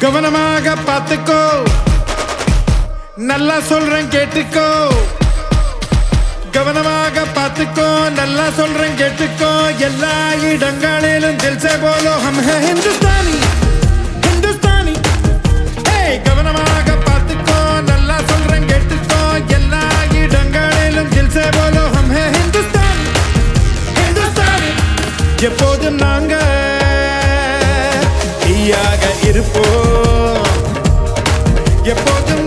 கவனமாக பார்த்துக்கோ நல்லா சொல்றேன் கேட்டுக்கோ கவனமாக பார்த்துக்கோ நல்லா சொல்றேன் கேட்டுக்கோ எல்லா இடங்களிலும் தில்சே போலோ ஹம் ஹே ஹிந்துஸ்தானி ஹிந்துஸ்தானி ஏய் கவனமாக பார்த்துக்கோ நல்லா சொல்றேன் கேட்டுக்கோ எல்லா இடங்களிலும் தில்சே போலோ ஹம் ஹே ஹிந்துஸ்தானி ஹிந்துஸ்தானி எப்போதும் நாங்க தீயாக இருப்போம் எப்போதும்